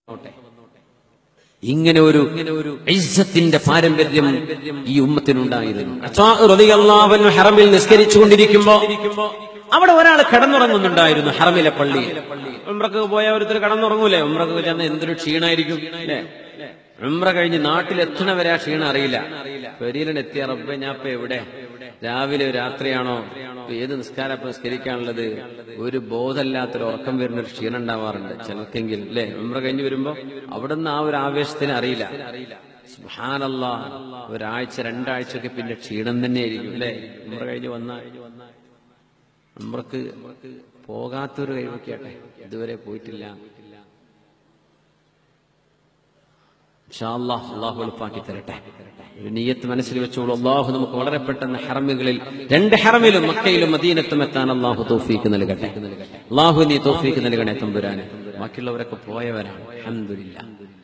ഇങ്ങനെ ഒരു ഇസ്സത്തിന്റെ പാരമ്പര്യം ഈ ഉമ്മത്തിനുണ്ടായിരുന്നു അസ്വാ റളിയല്ലാഹു അൻഹു ഹറമിൽ നിസ്കരിച്ചുകൊണ്ടിരിക്കുമ്പോ അവിടെ ഒരാൾ കിടന്നുറങ്ങുന്നുണ്ടായിരുന്നു ഹറമിലെ പള്ളിയിൽ ഉംറക്ക് പോയ ഒരുത്തർ കിടന്നുറങ്ങൂലേ ഉംറക്ക് ചെന്ന് എന്തൊരു ക്ഷീണായിരിക്കും അല്ലേ ഉംറ കഴിഞ്ഞ് നാട്ടിലെത്തണവരെ ആ ക്ഷീണം അറിയില്ല പെരിയിലാണ് എത്തിയ റബ്ബെ ഞാൻ ഇപ്പൊ എവിടെ രാവിലെ രാത്രിയാണോ ഇപ്പൊ ഏത് നിസ്കാരം ഇപ്പൊ നിസ്കരിക്കാനുള്ളത് ഒരു ബോധമില്ലാത്തൊരു ഉറക്കം വരുന്ന ഒരു ക്ഷീണം ഉണ്ടാവാറുണ്ട് ചിലർക്കെങ്കിലും അല്ലെ ഉംറ കഴിഞ്ഞ് വരുമ്പോ അവിടുന്ന് ആ ഒരു ആവേശത്തിന് അറിയില്ല സുഹാനല്ല ഒരാഴ്ച രണ്ടാഴ്ചയൊക്കെ പിന്നെ ക്ഷീണം തന്നെയായിരിക്കും അല്ലെ ഉംറ കഴിഞ്ഞ് വന്ന ഉംറക്ക് പോകാത്തൊരു കഴിവൊക്കെയാട്ടെ ഇതുവരെ പോയിട്ടില്ല ഇൻഷാ അല്ലാഹ് അള്ളാഹു എളുപ്പാക്കി തരട്ടെ ഒരു നീയത്ത് മനസ്സിൽ വെച്ചോളൂ അള്ളാഹു നമുക്ക് വളരെ പെട്ടെന്ന് ഹറമുകളിൽ രണ്ട് ഹറമിലും മക്കയിലും മദീനത്തും എത്താൻ അള്ളാഹു തോഫീക്ക് നൽകട്ടെ അള്ളാഹു നീ തോഫീക്ക് നൽകണേ തമ്പുരാന് ബാക്കിയുള്ളവരൊക്കെ പോയവരാണ് അഹമ്മദില്ല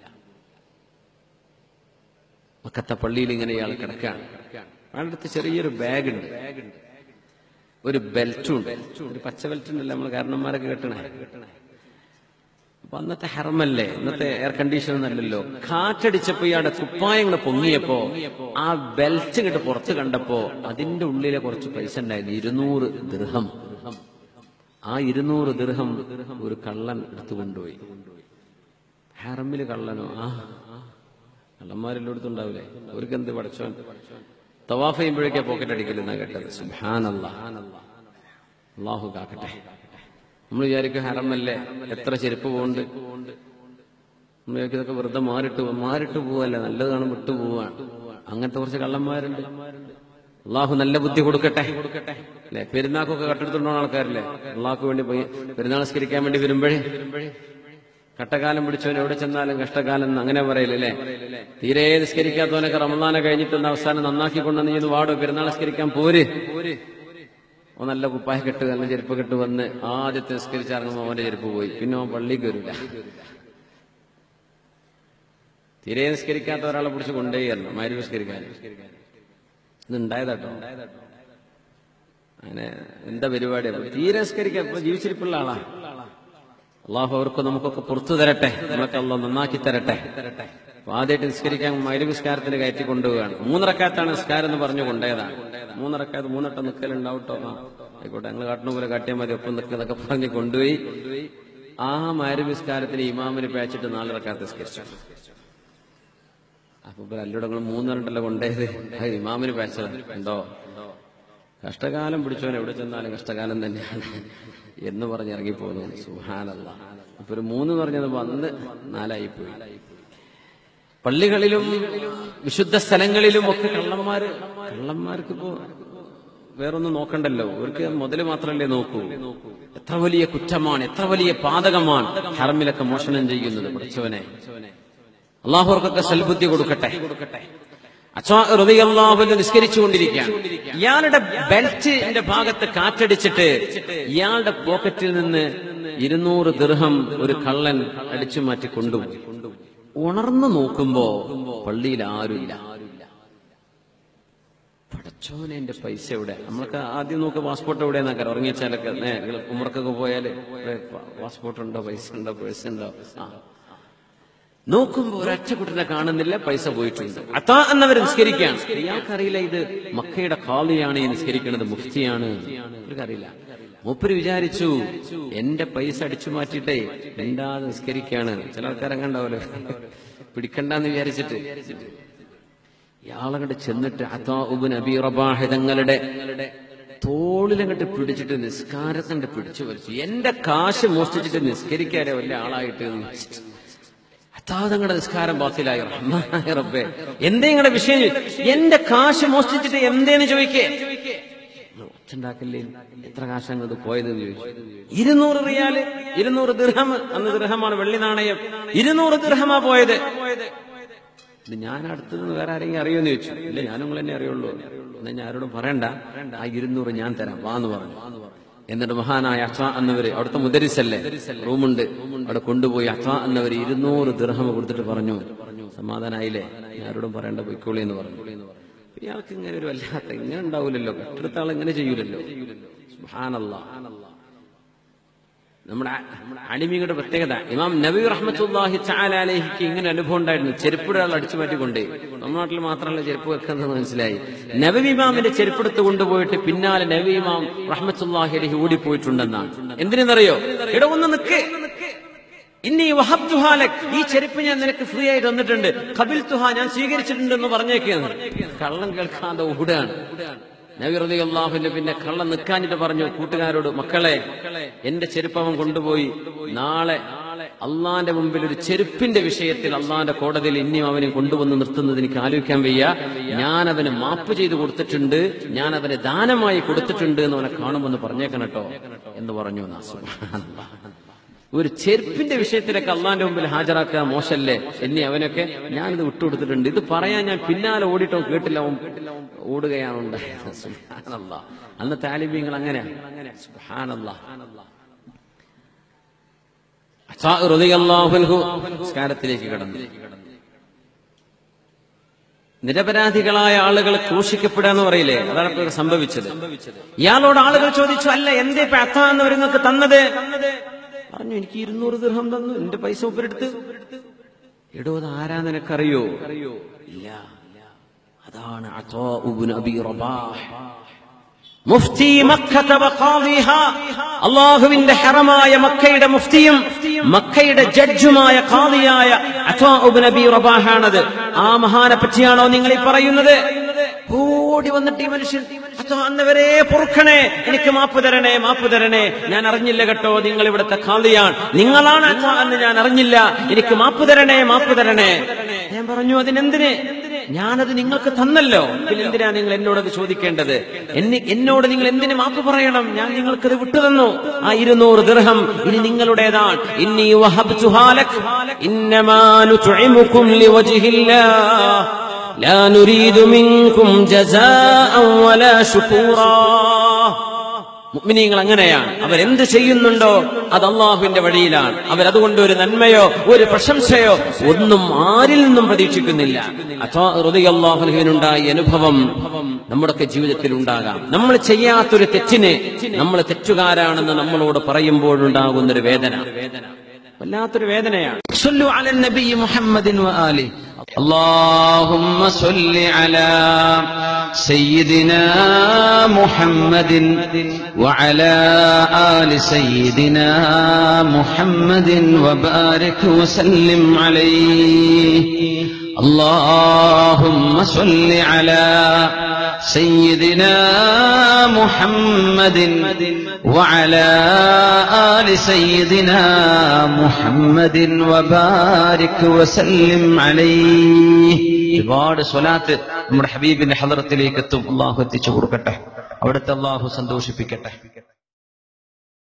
മക്കത്തെ പള്ളിയിൽ ഇങ്ങനെ ഇയാൾ കിടക്കുകയാണ് അയാളുടെ ചെറിയൊരു ബാഗ് ഉണ്ട് ഒരു ബെൽറ്റും ഉണ്ട് ഒരു പച്ച ബെൽറ്റ് ഉണ്ടല്ലോ നമ്മൾ കാരണന്മാരൊക്കെ കെട്ടണേ അപ്പൊ അന്നത്തെ ഹെർമല്ലേ ഇന്നത്തെ എയർ കണ്ടീഷൻ ഒന്നല്ലല്ലോ കാറ്റടിച്ചപ്പോ ഇയാളുടെ കുപ്പായങ്ങൾ പൊങ്ങിയപ്പോ ആ ബെൽറ്റ് ഇങ്ങോട്ട് പുറത്ത് കണ്ടപ്പോ അതിന്റെ ഉള്ളിലെ കുറച്ച് പൈസ ഉണ്ടായിരുന്നു ഇരുന്നൂറ് ദൃഹം ആ ഇരുന്നൂറ് ദൃഹം ഒരു കള്ളൻ എടുത്തു കൊണ്ടുപോയി ഹെറമില് കള്ളനോ ആ കള്ളന്മാരെല്ലായിടത്തും ഉണ്ടാവില്ലേ അവർക്ക് എന്ത് പഠിച്ചോ തവാഫ് ചെയ്യുമ്പോഴേക്കാ പോക്കറ്റ് അടിക്കലെന്നാ കേട്ടത് സുഹാനല്ല അള്ളാഹു കാക്കട്ടെ നമ്മൾ വിചാരിക്കും ഹറമല്ലേ എത്ര ചെരുപ്പ് പോകുന്നുണ്ട് നമ്മൾ വിചാരിക്കും ഇതൊക്കെ വെറുതെ മാറിട്ട് പോ- മാറിട്ട് പോവല്ല നല്ലതാണ് വിട്ടു പോവാണ് അങ്ങനത്തെ കുറച്ച് കള്ളന്മാരുണ്ട് അള്ളാഹു നല്ല ബുദ്ധി കൊടുക്കട്ടെ അല്ലെ പെരുന്നാക്കൊക്കെ കട്ടെടുത്തുണ്ടോ ആൾക്കാരില്ലേ അള്ളാഹ്ക്ക് വേണ്ടി പോയി പെരുന്നാൾ നിസ്കരിക്കാൻ വേണ്ടി വരുമ്പോഴേ കട്ടകാലം പിടിച്ചവൻ എവിടെ ചെന്നാലും കഷ്ടകാലം എന്ന് അങ്ങനെ പറയില്ലല്ലേ തീരെ നിസ്കരിക്കാത്തവനൊക്കെ റമദാനെ കഴിഞ്ഞിട്ട് ഒന്ന് അവസാനം നന്നാക്കി കൊണ്ടുവന്ന് നീ ഇത് വാടോ പെരുന്നാൾ നിസ്കരിക്കാൻ പോര് ഓ നല്ല കുപ്പായ കെട്ട് നല്ല ചെരുപ്പ് കെട്ട് വന്ന് ആദ്യത്തെ നിസ്കരിച്ചിറങ്ങുമ്പോൾ അവന്റെ ചെരുപ്പ് പോയി പിന്നെ അവൻ പള്ളിക്ക് വരില്ല തീരെ നിസ്കരിക്കാത്ത ഒരാളെ പിടിച്ച് കൊണ്ടുപോയിരുന്നു മാരി നിസ്കരിക്കാൻ ഇത് ഉണ്ടായതാട്ടോ അങ്ങനെ എന്താ പരിപാടി അപ്പൊ തീരെ നിസ്കരിക്കാൻ ഇപ്പൊ ജീവിച്ചിരിപ്പുള്ള ആളാ അള്ളാഹു അവർക്ക് നമുക്കൊക്കെ പുറത്തു തരട്ടെ നമ്മളൊക്കെ അള്ളാഹ് നന്നാക്കി തരട്ടെ അപ്പൊ ആദ്യമായിട്ട് നിസ്കരിക്കാൻ മൈലു നിസ്കാരത്തിന് കയറ്റി കൊണ്ടുപോവുകയാണ് മൂന്നിറക്കാത്താണ് നിസ്കാരം എന്ന് പറഞ്ഞു കൊണ്ടേതാണ് മൂന്നിറക്കാത്ത് മൂന്നെട്ടം നിൽക്കലുണ്ടാവട്ടോ ആ ആയിക്കോട്ടെ ഞങ്ങൾ കാട്ടണ പോലെ കാട്ടിയാൽ മതി ഒപ്പം നിൽക്കുന്നതൊക്കെ പറഞ്ഞ് കൊണ്ടുപോയി ആ മൈലു നിസ്കാരത്തിന് ഇമാമിന് പേച്ചിട്ട് നാലിറക്കാത്ത് നിസ്കരിച്ചു അപ്പൊ ഇപ്പൊ അല്ലൂടെ നിങ്ങൾ മൂന്നിരണ്ടല്ലോ കൊണ്ടേത് അത് ഇമാമിന് പേച്ചത് ഉണ്ടോ കഷ്ടകാലം പിടിച്ചവൻ എവിടെ ചെന്നാലും കഷ്ടകാലം തന്നെയാണ് എന്ന് പറഞ്ഞ് ഇറങ്ങിപ്പോകുന്നു സുഹാനല്ല അപ്പൊ ഒരു മൂന്ന് എന്ന് പറഞ്ഞത് വന്ന് നാലായി പോയി പള്ളികളിലും വിശുദ്ധ സ്ഥലങ്ങളിലും ഒക്കെ കള്ളന്മാര് കള്ളന്മാർക്ക് ഇപ്പോ വേറൊന്നും നോക്കണ്ടല്ലോ അവർക്ക് മുതല് മാത്രമല്ലേ നോക്കൂ എത്ര വലിയ കുറ്റമാണ് എത്ര വലിയ പാതകമാണ് ഹറമിലൊക്കെ മോഷണം ചെയ്യുന്നത് പഠിച്ചവനെ അള്ളാഹുർക്കൊക്കെ സൽബുദ്ധി കൊടുക്കട്ടെ അള്ളാഹുവിന്റെ നിസ്കരിച്ചുകൊണ്ടിരിക്കുകയാണ് ഇയാളുടെ ബെൽറ്റിന്റെ ഭാഗത്ത് കാറ്റടിച്ചിട്ട് ഇയാളുടെ പോക്കറ്റിൽ നിന്ന് ഇരുന്നൂറ് ദീർഘം ഒരു കള്ളൻ അടിച്ചു മാറ്റി കൊണ്ടുപോയി ഉണർന്നു നോക്കുമ്പോ പള്ളിയിൽ ആരുമില്ല പടച്ചോനെ എന്റെ പൈസ എവിടെ നമ്മൾക്ക് ആദ്യം നോക്ക് പാസ്പോർട്ട് എവിടെയെന്നൊക്കെ ഉറങ്ങിച്ചാലൊക്കെ നിങ്ങൾ ഉമ്മർക്കൊക്കെ പോയാല് പാസ്പോർട്ട് ഉണ്ടോ പൈസ ഉണ്ടോ പേഴ്സ് ഉണ്ടോ ആ നോക്കുമ്പോ ഒരൊറ്റ കുട്ടിനെ കാണുന്നില്ല പൈസ പോയിട്ടുണ്ട് അത്താ എന്നവർ നിസ്കരിക്കുകയാണ് ഇയാൾക്കറിയില്ല ഇത് മക്കയുടെ കാളിയാണ് ഈ നിസ്കരിക്കുന്നത് മുഫ്തിയാണ് ഇവർക്കറിയില്ല മൂപ്പര് വിചാരിച്ചു എന്റെ പൈസ അടിച്ചു മാറ്റിയിട്ടേ മിണ്ടാതെ നിസ്കരിക്കാണ് ചില ആൾക്കാരങ്ങണ്ടാവല്ലോ പിടിക്കണ്ടെന്ന് വിചാരിച്ചിട്ട് ഇയാളങ്ങോട്ട് ചെന്നിട്ട് അതാ ഉബുൻ അബി റബാഹ് തങ്ങളുടെ തോളിലങ്ങോട്ട് പിടിച്ചിട്ട് നിസ്കാരത്തിന്റെ പിടിച്ചു വലിച്ചു എന്റെ കാശ് മോഷ്ടിച്ചിട്ട് നിസ്കരിക്കാരെ വലിയ ആളായിട്ട് എന്ന് വിചാരിച്ചു. അതാ തങ്ങളുടെ നിസ്കാരം ബാത്തിലായി റഹ്മാനായ റബ്ബേ എന്തേ നിങ്ങളുടെ വിഷയം എന്റെ കാശ് മോഷ്ടിച്ചിട്ട് എന്തേന്ന് ചോദിക്കേ ഒച്ചുണ്ടാക്കില്ലേ എത്ര കാശങ്ങത് പോയതെന്ന് ചോദിച്ചു ഇരുന്നൂറ് റിയാല് ഇരുന്നൂറ് ദിർഹം അന്ന് ദിർഹമാണ് വെള്ളി നാണയം ഇരുന്നൂറ് ദിർഹമാ പോയത് ഇത് ഞാൻ അടുത്ത് നിന്ന് വേറെ ആരെങ്കിലും അറിയുമെന്ന് ചോദിച്ചു ഇല്ല ഞാൻ നിങ്ങൾ തന്നെ അറിയുള്ളൂ എന്നാ ഞാൻ ആരോടും പറയണ്ട ആ ഇരുന്നൂറ് ഞാൻ തരാം വാന്ന് പറഞ്ഞു എന്നിട്ട് മഹാനായ അച്ഛ എന്നവര് അവിടുത്തെ മുദരിസല്ലേ റൂമുണ്ട് അവിടെ കൊണ്ടുപോയി അച്ഛ എന്നവര് ഇരുന്നൂറ് ദിർഹം കൊടുത്തിട്ട് പറഞ്ഞു സമാധാനായില്ലേ ഞാൻ ആരോടും പറയണ്ട പൊയ്ക്കോളി എന്ന് പറഞ്ഞു അപ്പൊ ഇയാൾക്ക് ഇങ്ങനെ ഒരു വല്ലാത്ത ഇങ്ങനെ ഉണ്ടാവില്ലല്ലോ കെട്ടെടുത്ത ആൾ ഇങ്ങനെ ചെയ്യൂലല്ലോ സുബ്ഹാനല്ലാ നമ്മുടെ അടിമിയുടെ പ്രത്യേകത ഇമാം നബി റഹ്മത്തുല്ലാഹി ചാലാലേഹിക്ക് ഇങ്ങനെ അനുഭവം ഉണ്ടായിരുന്നു ചെരുപ്പിടാൾ അടിച്ചു മാറ്റിക്കൊണ്ടേ നമ്മുടെ നാട്ടിൽ മാത്രമല്ല ചെരുപ്പ് വെക്കുന്നത് മനസ്സിലായി നബി ഇമാമിന്റെ ചെരുപ്പെടുത്ത് കൊണ്ടുപോയിട്ട് പിന്നാലെ നബി ഇമാം റഹ്മത്തുല്ലാഹി അലഹി ഓടിപ്പോയിട്ടുണ്ടെന്നാണ് എന്തിനെന്നറിയോ ഇവിടെ ഒന്ന് നിൽക്ക് ഇനി വഹബ്തുഹാലക് ഈ ചെരുപ്പ് ഞാൻ നിനക്ക് ഫ്രീ ആയി തന്നിട്ടുണ്ട് കബിൽ തുഹ ഞാൻ സ്വീകരിച്ചിട്ടുണ്ടെന്ന് പറഞ്ഞേക്കാണ് കള്ളം കേൾക്കാതെ ഓടുകയാണ് നബി റതി അള്ളാഹുവിന്റെ പിന്നെ കള്ളം നിൽക്കാഞ്ഞിട്ട് പറഞ്ഞു കൂട്ടുകാരോട് മക്കളെ എന്റെ ചെരുപ്പ് അവൻ കൊണ്ടുപോയി നാളെ അള്ളാന്റെ മുമ്പിൽ ഒരു ചെരുപ്പിന്റെ വിഷയത്തിൽ അള്ളാന്റെ കോടതിയിൽ ഇനിയും അവനെ കൊണ്ടുവന്ന് നിർത്തുന്നത് എനിക്ക് ആലോചിക്കാൻ വയ്യ ഞാൻ അവന് മാപ്പ് ചെയ്ത് കൊടുത്തിട്ടുണ്ട് ഞാൻ അവന് ദാനമായി കൊടുത്തിട്ടുണ്ട് എന്ന് അവനെ കാണുമെന്ന് പറഞ്ഞേക്കണം കേട്ടോ എന്ന് പറഞ്ഞു എന്നാ. സുബ്ഹാനല്ലാഹ്. ഒരു ചെരുപ്പിന്റെ വിഷയത്തിലൊക്കെ അള്ളാന്റെ മുമ്പിൽ ഹാജരാക്കുക മോശല്ലേ എന്നെ അവനൊക്കെ ഞാനിത് വിട്ടുകൊടുത്തിട്ടുണ്ട് ഇത് പറയാൻ ഞാൻ പിന്നാലെ ഓടിട്ടോ കേട്ടില്ല അവൻ ഓടുകയാണ് ഉണ്ടായത് സുബ്ഹാനല്ലാ. അന്ന് താലിബീങ്ങൾ അങ്ങനെയാണ് സുബ്ഹാനല്ലാ. അസ്സാ റളിയല്ലാഹു അൻഹു നിസ്കാരത്തിലേക്ക് കടന്നു നിരപരാധികളായ ആളുകൾ ക്രൂശിക്കപ്പെടുക എന്ന് പറയില്ലേ അതാണ് ഇപ്പോൾ സംഭവിച്ചത് ഇയാളോട് ആളുകൾ ചോദിച്ചു അല്ല എന്തേ ഇപ്പൊ അത്ത എന്നവർ നിങ്ങൾക്ക് തന്നത് പറഞ്ഞു എനിക്ക് ഇരുന്നൂറ് ദീർഘം തന്നു എന്റെ പൈസ ഒപ്പരെടുത്ത് എടോ അത് ആരാ നിനക്കറിയോ ഇല്ല അതാണ് അതാ ഉബ്നു അബീ റബാഹ് മുഫ്തി മക്കത വഖാദിഹ അള്ളാഹുവിന്റെ ഹറമായ മക്കയുടെ മുഫ്തിയും മക്കയുടെ ജഡ്ജുമായ ഖാദിയായ അതാ ഇബ്നു അബീ റബാഹാണത് ആ മഹാനെ പറ്റിയാണോ നിങ്ങൾ ഈ പറയുന്നത് ഓടി വന്നിട്ട് ഈ മനുഷ്യൻ അതാ അന്നവരെ പൊറുക്കണേ എനിക്ക് മാപ്പ് തരണേ മാപ്പ് തരണേ ഞാൻ അറിഞ്ഞില്ല കേട്ടോ നിങ്ങൾ ഇവിടുത്തെ ഖാദിയാണ് നിങ്ങളാണ് അതാ എന്ന് ഞാൻ അറിഞ്ഞില്ല എനിക്ക് മാപ്പ് തരണേ മാപ്പ് തരണേ ഞാൻ പറഞ്ഞു അതിനെന്തിന് ഞാനത് നിങ്ങൾക്ക് തന്നല്ലോ പിന്നെ എന്തിനാ നിങ്ങൾ എന്നോടത് ചോദിക്കേണ്ടത് എന്നെ എന്നോട് നിങ്ങൾ എന്തിന് മാപ്പ് പറയണം ഞാൻ നിങ്ങൾക്കത് വിട്ടുതന്നു ആ ഇരുന്നൂറ് ദൃഹം ഇനി നിങ്ങളുടേതാണ് ഇന്നി വഹബ്തുഹാലക് ഇന്നമാ നുത്ഇമുകും ലിവജ്ഹില്ലാഹ് ലാ നുരീദു മിൻകും ജസാഅൻ വലാ ശുകൂറാ മുഅ്മിനീങ്ങൾ അങ്ങനെയാണ് അവരെന്ത് ചെയ്യുന്നുണ്ടോ അത് അള്ളാഹുവിന്റെ വഴിയിലാണ് അവരതുകൊണ്ട് ഒരു നന്മയോ ഒരു പ്രശംസയോ ഒന്നും ആരിൽ നിന്നും പ്രതീക്ഷിക്കുന്നില്ല അള്ളാഹുനുണ്ടായ അനുഭവം നമ്മുടെയൊക്കെ ജീവിതത്തിൽ ഉണ്ടാകാം നമ്മൾ ചെയ്യാത്തൊരു തെറ്റിന് നമ്മൾ തെറ്റുകാരാണെന്ന് നമ്മളോട് പറയുമ്പോഴുണ്ടാകുന്ന ഒരു വേദന വല്ലാത്തൊരു വേദനയാണ് صلوا على النبي محمد وآله اللهم صل على سيدنا محمد وعلى آل سيدنا محمد وبارك وسلم عليه اللهم صل على سيدنا محمد وعلى آل سيدنا محمد وبارك وسلم عليه ഒരുപാട് സ്വലാത്ത് നമ്മുടെ ഹബീബിന്റെ ഹലറത്തിലേക്ക് എത്തും അള്ളാഹു എത്തിച്ചു കൊടുക്കട്ടെ അവിടുത്തെ അള്ളാഹു സന്തോഷിപ്പിക്കട്ടെ